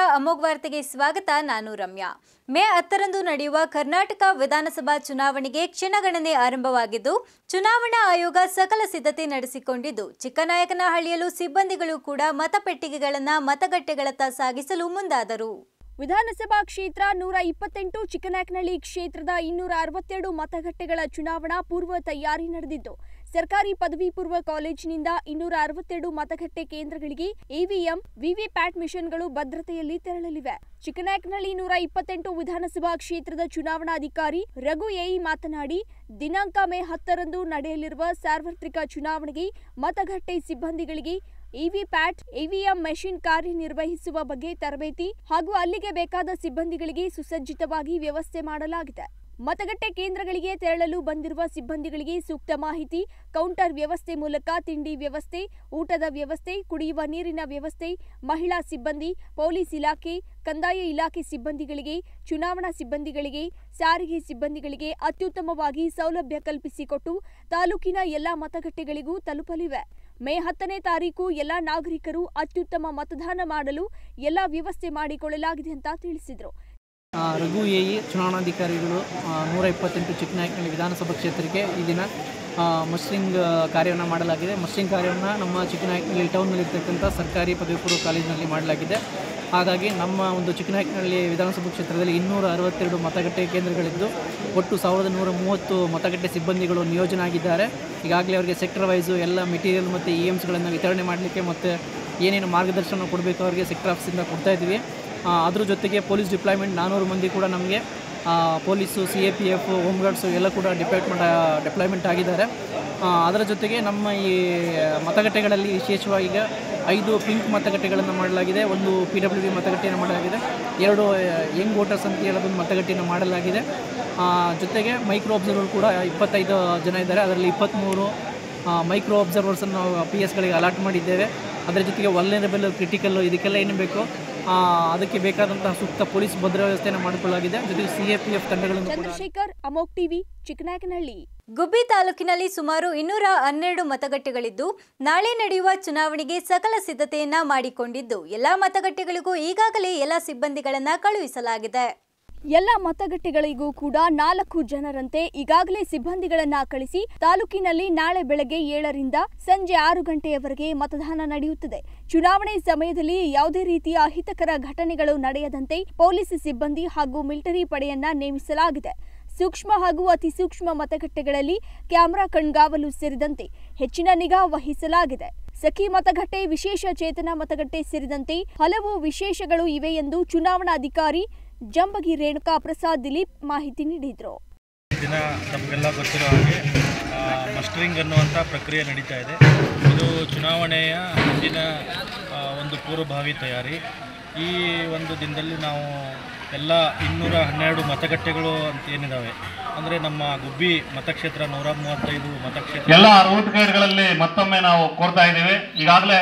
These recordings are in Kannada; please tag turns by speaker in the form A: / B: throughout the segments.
A: ಅಮೋಘ್ ವಾರ್ತೆಗೆ ಸ್ವಾಗತ ನಾನು ರಮ್ಯಾ ಮೇ ಹತ್ತರಂದು ನಡೆಯುವ ಕರ್ನಾಟಕ ವಿಧಾನಸಭಾ ಚುನಾವಣೆಗೆ ಕ್ಷಣಗಣನೆ ಆರಂಭವಾಗಿದ್ದು ಚುನಾವಣಾ ಆಯೋಗ ಸಕಲ ಸಿದ್ಧತೆ ನಡೆಸಿಕೊಂಡಿದ್ದು ಚಿಕ್ಕನಾಯಕನಹಳ್ಳಿಯಲ್ಲೂ ಸಿಬ್ಬಂದಿಗಳು ಕೂಡ ಮತಪೆಟ್ಟಿಗೆಗಳನ್ನು ಮತಗಟ್ಟೆಗಳತ್ತ ಸಾಗಿಸಲು ಮುಂದಾದರು
B: ವಿಧಾನಸಭಾ ಕ್ಷೇತ್ರ ನೂರ ಇಪ್ಪತ್ತೆಂಟು ಚಿಕ್ಕನಾಯಕನಹಳ್ಳಿ ಕ್ಷೇತ್ರದ ಇನ್ನೂರ ಅರವತ್ತೆರಡು ಮತಗಟ್ಟೆಗಳ ಚುನಾವಣಾ ಪೂರ್ವ ತಯಾರಿ ನಡೆದಿದ್ದು ಸರ್ಕಾರಿ ಪದವಿ ಪೂರ್ವ ಕಾಲೇಜಿನಿಂದ ಇನ್ನೂರ ಅರವತ್ತೆರಡು ಮತಗಟ್ಟೆ ಕೇಂದ್ರಗಳಿಗೆ ಇವಿಎಂ ವಿವಿಪ್ಯಾಟ್ ಮಿಷನ್ಗಳು ಭದ್ರತೆಯಲ್ಲಿ ತೆರಳಲಿವೆ ಚಿಕ್ಕನಾಯಕನಹಳ್ಳಿ ನೂರ ಇಪ್ಪತ್ತೆಂಟು ವಿಧಾನಸಭಾ ಕ್ಷೇತ್ರದ ಚುನಾವಣಾಧಿಕಾರಿ ರಘು ಎಇ ಮಾತನಾಡಿ ದಿನಾಂಕ ಮೇ ಹತ್ತರಂದು ನಡೆಯಲಿರುವ ಸಾರ್ವತ್ರಿಕ ಚುನಾವಣೆಗೆ ಮತಗಟ್ಟೆ ಸಿಬ್ಬಂದಿಗಳಿಗೆ ಇವಿಪ್ಯಾಟ್ ಇವಿಎಂ ಮೆಷಿನ್ ಕಾರ್ಯನಿರ್ವಹಿಸುವ ಬಗ್ಗೆ ತರಬೇತಿ ಹಾಗೂ ಅಲ್ಲಿಗೆ ಬೇಕಾದ ಸಿಬ್ಬಂದಿಗಳಿಗೆ ಸುಸಜ್ಜಿತವಾಗಿ ವ್ಯವಸ್ಥೆ ಮಾಡಲಾಗಿದೆ ಮತಗಟ್ಟೆ ಕೇಂದ್ರಗಳಿಗೆ ತೆರಳಲು ಬಂದಿರುವ ಸಿಬ್ಬಂದಿಗಳಿಗೆ ಸೂಕ್ತ ಮಾಹಿತಿ ಕೌಂಟರ್ ವ್ಯವಸ್ಥೆ ಮೂಲಕ ತಿಂಡಿ ವ್ಯವಸ್ಥೆ ಊಟದ ವ್ಯವಸ್ಥೆ ಕುಡಿಯುವ ನೀರಿನ ವ್ಯವಸ್ಥೆ ಮಹಿಳಾ ಸಿಬ್ಬಂದಿ ಪೊಲೀಸ್ ಇಲಾಖೆ ಕಂದಾಯ ಇಲಾಖೆ ಸಿಬ್ಬಂದಿಗಳಿಗೆ ಚುನಾವಣಾ ಸಿಬ್ಬಂದಿಗಳಿಗೆ ಸಾರಿಗೆ ಸಿಬ್ಬಂದಿಗಳಿಗೆ ಅತ್ಯುತ್ತಮವಾಗಿ ಸೌಲಭ್ಯ ಕಲ್ಪಿಸಿಕೊಟ್ಟು ತಾಲೂಕಿನ ಎಲ್ಲಾ ಮತಗಟ್ಟೆಗಳಿಗೂ ತಲುಪಲಿವೆ ಮೇ ಹತ್ತನೇ ತಾರೀಕು ಎಲ್ಲಾ ನಾಗರಿಕರು ಅತ್ಯುತ್ತಮ ಮತದಾನ ಮಾಡಲು ಎಲ್ಲಾ ವ್ಯವಸ್ಥೆ ಮಾಡಿಕೊಳ್ಳಲಾಗಿದೆ ಅಂತ ತಿಳಿಸಿದರು
C: ಆ, ರಘು ಎ ಇ ಚುನಾವಣಾಧಿಕಾರಿಗಳು ಆ, ನೂರ ಇಪ್ಪತ್ತೆಂಟು ಚಿಕ್ಕನಾಯಕನಹಳ್ಳಿ ವಿಧಾನಸಭಾ ಕ್ಷೇತ್ರಕ್ಕೆ ಈ ದಿನ ಆ, ಮಸ್ಟ್ರಿಂಗ್ ಕಾರ್ಯವನ್ನು ಮಾಡಲಾಗಿದೆ ಮಸ್ಟ್ರಿಂಗ್ ಕಾರ್ಯವನ್ನು ನಮ್ಮ ಚಿಕ್ಕನಾಯಕನಹಳ್ಳಿ ಟೌನ್ನಲ್ಲಿರ್ತಕ್ಕಂಥ ಸರ್ಕಾರಿ ಪದವಿ ಪೂರ್ವ ಕಾಲೇಜಿನಲ್ಲಿ ಮಾಡಲಾಗಿದೆ ಹಾಗಾಗಿ ನಮ್ಮ ಒಂದು ಚಿಕ್ಕನಾಯಕನಹಳ್ಳಿ ವಿಧಾನಸಭಾ ಕ್ಷೇತ್ರದಲ್ಲಿ ಇನ್ನೂರ ಅರವತ್ತೆರಡು ಮತಗಟ್ಟೆ ಕೇಂದ್ರಗಳಿದ್ದು ಒಟ್ಟು ಸಾವಿರದ ನೂರ ಮೂವತ್ತು ಮತಗಟ್ಟೆ ಸಿಬ್ಬಂದಿಗಳು ನಿಯೋಜನೆ ಆಗಿದ್ದಾರೆ ಈಗಾಗಲೇ ಅವರಿಗೆ ಸೆಕ್ಟರ್ ವೈಸು ಎಲ್ಲ ಮೆಟೀರಿಯಲ್ ಮತ್ತು ಇ ಎಮ್ಸ್ಗಳನ್ನು ವಿತರಣೆ ಮಾಡಲಿಕ್ಕೆ ಮತ್ತು ಏನೇನು ಮಾರ್ಗದರ್ಶನ ಕೊಡಬೇಕು ಅವರಿಗೆ ಸೆಕ್ಟರ್ ಆಫೀಸಿಂದ ಕೊಡ್ತಾ ಇದ್ವಿ ಆ, ಅದ್ರ ಜೊತೆಗೆ ಪೊಲೀಸ್ ಡಿಪ್ಲಾಯ್ಮೆಂಟ್ ನಾನ್ನೂರು ಮಂದಿ ಕೂಡ ನಮಗೆ ಆ, police C A P F home guards ಎಲ್ಲ ಕೂಡ ಡಿಪ್ಲಾಯ್ಮೆಂಟ್ ಡಿಪ್ಲಾಯ್ಮೆಂಟ್ ಆಗಿದ್ದಾರೆ ಆ, ಅದರ ಜೊತೆಗೆ ನಮ್ಮ ಈ ಮತಗಟ್ಟೆಗಳಲ್ಲಿ ವಿಶೇಷವಾಗಿ ಈಗ ಐದು ಪಿಂಕ್ ಮತಗಟ್ಟೆಗಳನ್ನು ಮಾಡಲಾಗಿದೆ ಒಂದು ಪಿ ಡಬ್ಲ್ಯೂ ಡಿ ಮತಗಟ್ಟೆಯನ್ನು ಮಾಡಲಾಗಿದೆ ಎರಡು ಯಂಗ್ ವೋಟರ್ಸ್ ಅಂತ ಹೇಳೋದೊಂದು ಮತಗಟ್ಟೆಯನ್ನು ಮಾಡಲಾಗಿದೆ ಆ, ಜೊತೆಗೆ ಮೈಕ್ರೋ ಅಬ್ಸರ್ವರ್ ಕೂಡ ಇಪ್ಪತ್ತೈದು ಜನ ಇದ್ದಾರೆ ಅದರಲ್ಲಿ ಇಪ್ಪತ್ತ್ಮೂರು ಮೈಕ್ರೋ ಅಬ್ಸರ್ವರ್ಸನ್ನು ನಾವು ಪಿ ಎಸ್ಗಳಿಗೆ ಅಲಾಟ್ ಮಾಡಿದ್ದೇವೆ ಅದರ ಜೊತೆಗೆ ವಲ್ನರಬಲ್ ಕ್ರಿಟಿಕಲ್ಲು ಇದಕ್ಕೆಲ್ಲ ಏನು ಬೇಕು ಆ, ಅದಕ್ಕೆ ಬೇಕಾದಂತಹ ಸೂಕ್ತ ಪೊಲೀಸ್ ಭದ್ರಾ ವ್ಯವಸ್ಥೆಯನ್ನು ಮಾಡಿಕೊಳ್ಳಲಾಗಿದೆ ಜೊತೆಗೆ ಸಿ ಎ ಪಿ ಎಫ್ ತಂಡಗಳನ್ನು ಕೂಡ
B: ಚಂದ್ರಶೇಖರ್ ಅಮೋಕ್ ಟಿವಿ ಚಿಕ್ಕನಾಯಕನಹಳ್ಳಿ
A: ಗುಬ್ಬಿ ತಾಲೂಕಿನಲ್ಲಿ ಸುಮಾರು ಇನ್ನೂರ ಹನ್ನೆರಡು ಮತಗಟ್ಟೆಗಳಿದ್ದು ನಾಳೆ ನಡೆಯುವ ಚುನಾವಣೆಗೆ ಸಕಲ ಸಿದ್ಧತೆಯನ್ನ ಮಾಡಿಕೊಂಡಿದ್ದು ಎಲ್ಲಾ ಮತಗಟ್ಟೆಗಳಿಗೂ ಈಗಾಗಲೇ ಎಲ್ಲ ಸಿಬ್ಬಂದಿಗಳನ್ನ ಕಳುಹಿಸಲಾಗಿದೆ
B: ಎಲ್ಲ ಮತಗಟ್ಟೆಗಳಿಗೂ ಕೂಡ ನಾಲ್ಕು ಜನರಂತೆ ಈಗಾಗಲೇ ಸಿಬ್ಬಂದಿಗಳನ್ನ ಕಳಿಸಿ ತಾಲೂಕಿನಲ್ಲಿ ನಾಳೆ ಬೆಳಗ್ಗೆ ಏಳರಿಂದ ಸಂಜೆ ಆರು ಗಂಟೆಯವರೆಗೆ ಮತದಾನ ನಡೆಯುತ್ತದೆ ಚುನಾವಣೆ ಸಮಯದಲ್ಲಿ ಯಾವುದೇ ರೀತಿಯ ಅಹಿತಕರ ಘಟನೆಗಳು ನಡೆಯದಂತೆ ಪೊಲೀಸ್ ಸಿಬ್ಬಂದಿ ಹಾಗೂ ಮಿಲಿಟರಿ ಪಡೆಯನ್ನ ನೇಮಿಸಲಾಗಿದೆ ಸೂಕ್ಷ್ಮ ಹಾಗೂ ಅತಿ ಸೂಕ್ಷ್ಮ ಮತಗಟ್ಟೆಗಳಲ್ಲಿ ಕ್ಯಾಮೆರಾ ಕಣ್ಗಾವಲು ಸೇರಿದಂತೆ ಹೆಚ್ಚಿನ ನಿಗಾ ವಹಿಸಲಾಗಿದೆ ಸಖಿ ಮತಗಟ್ಟೆ ವಿಶೇಷ ಚೇತನ ಮತಗಟ್ಟೆ ಸೇರಿದಂತೆ ಹಲವು ವಿಶೇಷಗಳು ಇವೆ ಎಂದು ಚುನಾವಣಾಧಿಕಾರಿ ಜಂಬಗಿ ರೇಣುಕಾ ಪ್ರಸಾದ್ ದಿಲೀಪ್ ಮಾಹಿತಿ ನೀಡಿದರು
D: ಈ ದಿನ ನಮಗೆಲ್ಲ ಗೊತ್ತಿರೋ ಹಾಗೆ ಮಸ್ಟರಿಂಗ್ ಅನ್ನುವಂಥ ಪ್ರಕ್ರಿಯೆ ನಡೀತಾ ಇದೆ ಇದು ಚುನಾವಣೆಯ ಹಿಂದಿನ ಆ, ಒಂದು ಪೂರ್ವಭಾವಿ ತಯಾರಿ ಈ ಒಂದು ದಿನದಲ್ಲಿ ನಾವು ಎಲ್ಲ ಇನ್ನೂರ ಹನ್ನೆರಡು ಮತಗಟ್ಟೆಗಳು ಅಂತ ಏನಿದ್ದಾವೆ ಅಂದರೆ ನಮ್ಮ ಗುಬ್ಬಿ ಮತಕ್ಷೇತ್ರ ನೂರ ಮೂವತ್ತೈದು ಮತಕ್ಷೇತ್ರ
E: ಎಲ್ಲ ರೂಟ್ ಗೈಡ್ಗಳಲ್ಲಿ ಮತ್ತೊಮ್ಮೆ ನಾವು ಕೋರ್ತಾ ಇದ್ದೀವಿ ಈಗಾಗಲೇ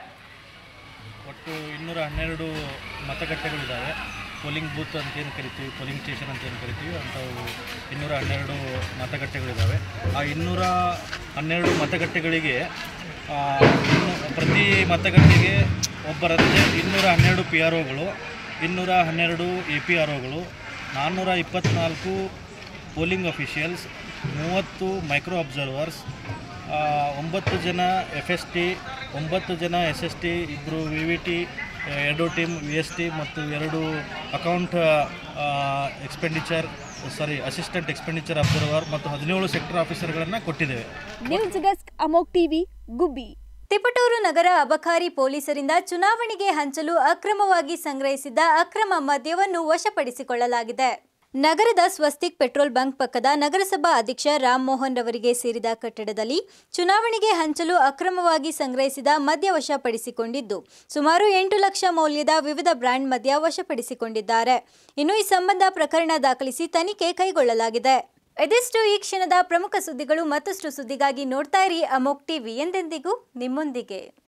D: ಒಟ್ಟು ಇನ್ನೂರ ಹನ್ನೆರಡು ಮತಗಟ್ಟೆಗಳಿದ್ದಾವೆ ಪೋಲಿಂಗ್ ಬೂತ್ ಅಂತ ಏನು ಕರಿತೀವಿ ಪೋಲಿಂಗ್ ಸ್ಟೇಷನ್ ಅಂತ ಏನು ಕರಿತೀವಿ ಅಂಥವು ಇನ್ನೂರ ಹನ್ನೆರಡು ಮತಗಟ್ಟೆಗಳಿದ್ದಾವೆ ಆ ಇನ್ನೂರ ಹನ್ನೆರಡು ಮತಗಟ್ಟೆಗಳಿಗೆ ಆ, ಇನ್ನು ಪ್ರತಿ ಮತಗಟ್ಟೆಗೆ ಒಬ್ಬರಂತೆ ಇನ್ನೂರ ಹನ್ನೆರಡು ಪಿ ಆರ್ ಒಗಳು ಇನ್ನೂರ ಹನ್ನೆರಡು ಎ ಪಿ ಆರ್ ಒಗಳು ನಾನ್ನೂರ ಇಪ್ಪತ್ತ್ನಾಲ್ಕು ಪೋಲಿಂಗ್ ಅಫಿಷಿಯಲ್ಸ್ ಮೂವತ್ತು ಮೈಕ್ರೋ ಅಬ್ಸರ್ವರ್ಸ್ ಆ, ಒಂಬತ್ತು ಜನ ಎಫ್ ಎಸ್ ಟಿ ಒಂಬತ್ತು ಜನ ಎಸ್ ಎಸ್ ಟಿ ಇಬ್ಬರು ವಿ ವಿ ಟಿ ಎರಡು ಟೀಮ್ ವಿ ಎಸ್ ಟಿ ಮತ್ತು ಎರಡು account expenditure sorry assistant expenditure observer ಮತ್ತು ಹದಿನೇಳು ಸೆಕ್ಟರ್ ಆಫೀಸರ್ಗಳನ್ನು ಕೊಟ್ಟಿದ್ದೇವೆ
B: ನ್ಯೂಸ್ ಡೆಸ್ಕ್ ಅಮೋಕ್ ಟಿವಿ ಗುಬ್ಬಿ
A: ತಿಪಟೂರು ನಗರ ಅಬಕಾರಿ ಪೊಲೀಸರಿಂದ ಚುನಾವಣೆಗೆ ಹಂಚಲು ಅಕ್ರಮವಾಗಿ ಸಂಗ್ರಹಿಸಿದ್ದ ಅಕ್ರಮ ಮದ್ಯವನ್ನು ವಶಪಡಿಸಿಕೊಳ್ಳಲಾಗಿದೆ ನಗರದ ಸ್ವಸ್ತಿಕ್ ಪೆಟ್ರೋಲ್ ಬಂಕ್ ಪಕ್ಕದ ನಗರಸಭಾ ಅಧ್ಯಕ್ಷ ರಾಮ್ ಮೋಹನ್ ರವರಿಗೆ ಸೇರಿದ ಕಟ್ಟಡದಲ್ಲಿ ಚುನಾವಣೆಗೆ ಹಂಚಲು ಅಕ್ರಮವಾಗಿ ಸಂಗ್ರಹಿಸಿದ ಮದ್ಯ ವಶಪಡಿಸಿಕೊಂಡಿದ್ದು ಸುಮಾರು ಎಂಟು ಲಕ್ಷ ಮೌಲ್ಯದ ವಿವಿಧ ಬ್ರ್ಯಾಂಡ್ ಮದ್ಯ ವಶಪಡಿಸಿಕೊಂಡಿದ್ದಾರೆ ಇನ್ನು ಈ ಸಂಬಂಧ ಪ್ರಕರಣ ದಾಖಲಿಸಿ ತನಿಖೆ ಕೈಗೊಳ್ಳಲಾಗಿದೆ ಇದಿಷ್ಟು ಈ ಕ್ಷಣದ ಪ್ರಮುಖ ಸುದ್ದಿಗಳು ಮತ್ತಷ್ಟು ಸುದ್ದಿಗಾಗಿ ನೋಡ್ತಾ ಇರಿ ಅಮೋಕ್ ಟಿವಿ ಎಂದೆಂದಿಗೂ ನಿಮ್ಮೊಂದಿಗೆ